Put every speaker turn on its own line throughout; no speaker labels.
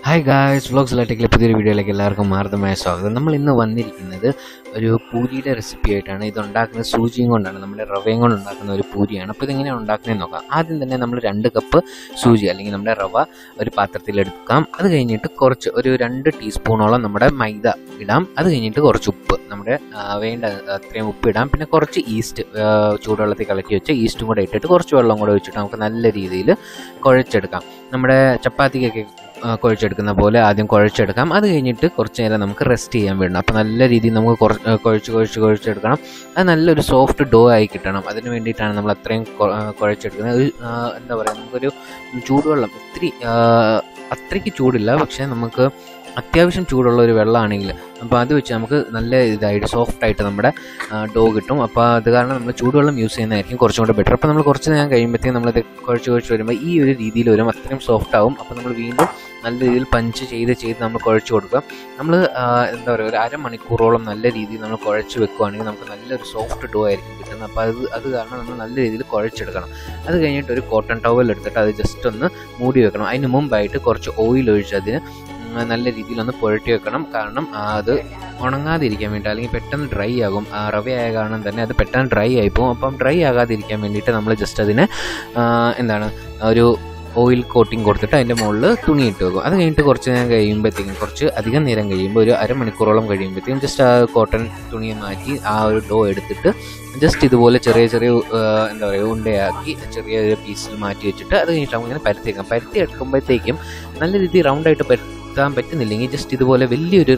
hi guys vlogs ലാറ്റിക്കിലെ പുതിയൊരു വീഡിയോയിലേക്ക് എല്ലാവർക്കും മാർദ്ദമായ സ്വാഗതം നമ്മൾ ഇന്ന് വന്നിരിക്കുന്നത് ഒരു പൂരിയുടെ റെസിപ്പി ആയിട്ടാണ് ഇത് ഉണ്ടാക്കുന്നത് സൂചിയും കൊണ്ടാണ് നമ്മുടെ റവയും കൊണ്ട് ഉണ്ടാക്കുന്ന ഒരു പൂരിയാണ് അപ്പോൾ ഇതെങ്ങനെയാണ് ഉണ്ടാക്കുന്നതെന്ന് നോക്കാം ആദ്യം തന്നെ നമ്മൾ രണ്ട് കപ്പ് സൂചി അല്ലെങ്കിൽ നമ്മുടെ റവ ഒരു പാത്രത്തിലെടുക്കാം അത് കഴിഞ്ഞിട്ട് കുറച്ച് ഒരു രണ്ട് ടീസ്പൂണോളം നമ്മുടെ മൈദ ഇടാം അത് കഴിഞ്ഞിട്ട് കുറച്ച് ഉപ്പ് നമ്മുടെ ആ, വേണ്ട അത്രയും ഉപ്പ് ഇടാം പിന്നെ കുറച്ച് ഈസ്റ്റ് ആ, ചൂടുവെള്ളത്തിൽ കലക്കി വെച്ച് ഈസ്റ്റും കൂടെ ഇട്ടിട്ട് കുറച്ച് വെള്ളം കൂടെ ഒഴിച്ചിട്ട് നമുക്ക് നല്ല രീതിയിൽ കുഴച്ചെടുക്കാം നമ്മുടെ ചപ്പാത്തിക്കൊക്കെ ആ, കുഴച്ചെടുക്കുന്ന പോലെ ആദ്യം കുഴച്ചെടുക്കാം അത് കഴിഞ്ഞിട്ട് കുറച്ച് നേരം നമുക്ക് റെസ്റ്റ് ചെയ്യാൻ വേണം അപ്പോൾ നല്ല രീതിയിൽ നമുക്ക് കുറച്ച് ആ, കുഴച്ച് കുഴച്ച് കുഴച്ചെടുക്കണം അത് നല്ലൊരു സോഫ്റ്റ് ഡോ ആയി കിട്ടണം അതിന് വേണ്ടിയിട്ടാണ് നമ്മൾ അത്രയും കൊ- ആ, കുഴച്ചെടുക്കുന്നത് ഒരു ആ, എന്താ പറയുക നമുക്കൊരു ചൂടുവെള്ളം ഒത്തിരി ആ, അത്രയ്ക്ക് ചൂടില്ല പക്ഷേ നമുക്ക് അത്യാവശ്യം ചൂടുള്ള ഒരു വെള്ളമാണെങ്കിൽ അപ്പോൾ അത് വെച്ച് നമുക്ക് നല്ല ഇതായിട്ട് സോഫ്റ്റ് ആയിട്ട് നമ്മുടെ ഡോ കിട്ടും അപ്പോൾ അത് കാരണം നമ്മൾ ചൂടുവെള്ളം യൂസ് ചെയ്യുന്നതായിരിക്കും കുറച്ചും കൂടെ ബെറ്റർ അപ്പോൾ നമ്മൾ കുറച്ച് നേരം കഴിയുമ്പോഴത്തേക്കും നമ്മളത് കുഴച്ച് കുഴച്ച് വരുമ്പോൾ ഈ ഒരു രീതിയിൽ വരും അത്രയും സോഫ്റ്റ് ആവും അപ്പോൾ നമ്മൾ വീണ്ടും നല്ല രീതിയിൽ പഞ്ച് ചെയ്ത് ചെയ്ത് നമ്മൾ കുഴച്ച് കൊടുക്കുക നമ്മൾ എന്താ പറയുക ഒരു അരമണിക്കൂറോളം നല്ല രീതിയിൽ നമ്മൾ കുഴച്ച് വെക്കുകയാണെങ്കിൽ നമുക്ക് നല്ലൊരു സോഫ്റ്റ് ഡോ ആയിരിക്കും കിട്ടുന്നത് അപ്പോൾ അത് അത് കാരണം നമ്മൾ നല്ല രീതിയിൽ കുഴച്ചെടുക്കണം അത് കഴിഞ്ഞിട്ട് ഒരു കോട്ടൺ ടവൽ എടുത്തിട്ട് അത് ജസ്റ്റ് ഒന്ന് മൂടി വെക്കണം അതിന് മുമ്പായിട്ട് കുറച്ച് ഓയിൽ ഒഴിച്ച് അതിന് ഉം, നല്ല രീതിയിൽ ഒന്ന് പുരട്ടി വെക്കണം കാരണം ആ, അത് ഉണങ്ങാതിരിക്കാൻ വേണ്ടി അല്ലെങ്കിൽ പെട്ടെന്ന് ഡ്രൈ ആകും ആ, റവയായ കാരണം തന്നെ അത് പെട്ടെന്ന് ഡ്രൈ ആയി പോകും അപ്പം ഡ്രൈ ആകാതിരിക്കാൻ വേണ്ടിയിട്ട് നമ്മൾ ജസ്റ്റ് അതിനെ ആ, എന്താണ് ഒരു ഓയിൽ കോട്ടിങ് കൊടുത്തിട്ട് അതിൻ്റെ മുകളിൽ തുണി ഇട്ട് വെക്കും അത് കഴിഞ്ഞിട്ട് കുറച്ച് നേരം കഴിയുമ്പോഴത്തേക്കും കുറച്ച് അധികം നേരം കഴിയുമ്പോൾ ഒരു അരമണിക്കൂറോളം കഴിയുമ്പോഴത്തേക്കും ജസ്റ്റ് ആ കോട്ടൺ തുണി മാറ്റി ആ ഒരു ഡോ എടുത്തിട്ട് ജസ്റ്റ് ഇതുപോലെ ചെറിയ ചെറിയ ആ, എന്താ പറയുക ഉണ്ടയാക്കി ചെറിയ ഒരു പീസിൽ മാറ്റി വെച്ചിട്ട് അത് കഴിഞ്ഞിട്ട് നമുക്ക് ഇങ്ങനെ പരത്തി വെക്കാം പരത്തി എടുക്കുമ്പോഴത്തേക്കും നല്ല രീതിയിൽ റൗണ്ടായിട്ട് പരത്താൻ പറ്റുന്നില്ലെങ്കിൽ ജസ്റ്റ് ഇതുപോലെ വലിയൊരു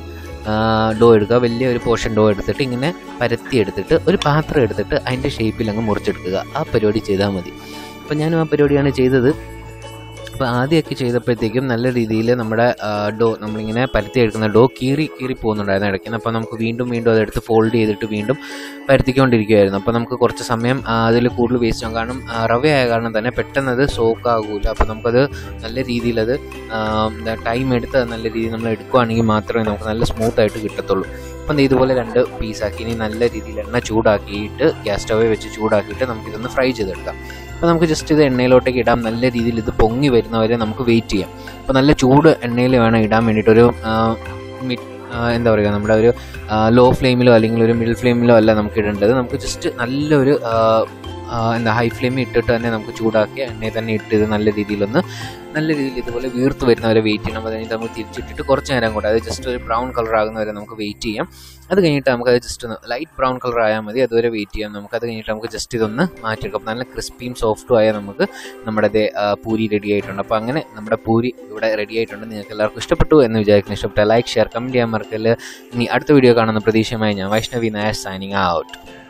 ഡോ എടുക്കുക വലിയ ഒരു പോർഷൻ ഡോ എടുത്തിട്ട് ഇങ്ങനെ പരത്തി എടുത്തിട്ട് ഒരു പാത്രം എടുത്തിട്ട് അതിൻ്റെ ഷേപ്പിൽ അങ്ങ് മുറിച്ചെടുക്കുക ആ പരിപാടി ചെയ്താൽ മതി അപ്പോൾ ഞാനും ആ പരിപാടിയാണ് ചെയ്തത് അപ്പോൾ ആദ്യമൊക്കെ ചെയ്തപ്പോഴത്തേക്കും നല്ല രീതിയിൽ നമ്മുടെ ഡോ നമ്മളിങ്ങനെ പരത്തി എടുക്കുന്ന ഡോ കീറി കീറി പോകുന്നുണ്ടായിരുന്നു ഇടയ്ക്ക് അപ്പോൾ നമുക്ക് വീണ്ടും വീണ്ടും അതെടുത്ത് ഫോൾഡ് ചെയ്തിട്ട് വീണ്ടും പരത്തിക്കൊണ്ടിരിക്കുമായിരുന്നു അപ്പോൾ നമുക്ക് കുറച്ച് സമയം അതിൽ കൂടുതൽ വേസ്റ്റ് ആകും കാരണം ആ, റവയായ കാരണം തന്നെ പെട്ടെന്ന് അത് സോക്ക് ആകൂല അപ്പോൾ നമുക്കത് നല്ല രീതിയിൽ അത് ടൈം എടുത്ത് അത് നല്ല രീതിയിൽ നമ്മൾ എടുക്കുകയാണെങ്കിൽ മാത്രമേ നമുക്ക് നല്ല സ്മൂത്ത് ആയിട്ട് കിട്ടത്തുള്ളൂ അപ്പം ദേ ഇതുപോലെ രണ്ട് പീസാക്കി ഇനി നല്ല രീതിയിൽ എണ്ണ ചൂടാക്കിയിട്ട് ഗ്യാസ് സ്റ്റവ് വെച്ച് ചൂടാക്കിയിട്ട് നമുക്കിതൊന്ന് ഫ്രൈ ചെയ്തെടുക്കാം അപ്പോൾ നമുക്ക് ജസ്റ്റ് ഇത് എണ്ണയിലോട്ടേക്ക് ഇടാം നല്ല രീതിയിൽ ഇത് പൊങ്ങി വരുന്നവരെ നമുക്ക് വെയിറ്റ് ചെയ്യാം അപ്പോൾ നല്ല ചൂട് എണ്ണയിൽ വേണം ഇടാൻ വേണ്ടിയിട്ടൊരു മിഡ് എന്താ പറയുക നമ്മുടെ ഒരു ലോ ഫ്ലെയിമിലോ അല്ലെങ്കിൽ ഒരു മിഡിൽ ഫ്ലെയിമിലോ അല്ല നമുക്ക് ഇടേണ്ടത് നമുക്ക് ജസ്റ്റ് നല്ലൊരു ആ, ആ, എന്താ ഹൈ ഫ്ലെയിമിൽ ഇട്ടിട്ട് തന്നെ നമുക്ക് ചൂടാക്കി എണ്ണയിൽ തന്നെ ഇട്ട് ഇത് നല്ല രീതിയിലൊന്ന് നല്ല രീതിയിൽ ഇതുപോലെ വീർത്ത് വരുന്നവരെ വെയിറ്റ് ചെയ്യണം അത് കഴിഞ്ഞിട്ട് നമുക്ക് തിരിച്ചിട്ടിട്ട് കുറച്ച് നേരം കൂടെ അത് ജസ്റ്റ് ഒരു ബ്രൗൺ കളർ ആകുന്നവരെ നമുക്ക് വെയിറ്റ് ചെയ്യാം അത് കഴിഞ്ഞിട്ട് നമുക്ക് അത് ജസ്റ്റ് ഒന്ന് ലൈറ്റ് ബ്രൗൺ കളർ ആയാൽ മതി അതുവരെ വെയിറ്റ് ചെയ്യാം നമുക്ക് അത് കഴിഞ്ഞിട്ട് നമുക്ക് ജസ്റ്റ് ഇതൊന്ന് മാറ്റിയെടുക്കാം അപ്പോൾ നല്ല ക്രിസ്പിയും സോഫ്റ്റും ആയാൽ നമുക്ക് നമ്മുടെ ദേ, ആ, പൂരി റെഡി ആയിട്ടുണ്ട് അപ്പോൾ അങ്ങനെ നമ്മുടെ പൂരി ഇവിടെ റെഡി ആയിട്ടുണ്ട് നിങ്ങൾക്ക് എല്ലാവർക്കും ഇഷ്ടപ്പെട്ടു എന്ന് വിചാരിക്കുന്നു ഇഷ്ടപ്പെട്ട ലൈക്ക് ഷെയർ കമൻറ്റ് ചെയ്യാൻ മറക്കല്ല് ഇനി അടുത്ത വീഡിയോ കാണുന്ന പ്രതീക്ഷയുമായി ഞാൻ വൈഷ്ണവി നായർ സൈനിങ് ഔട്ട്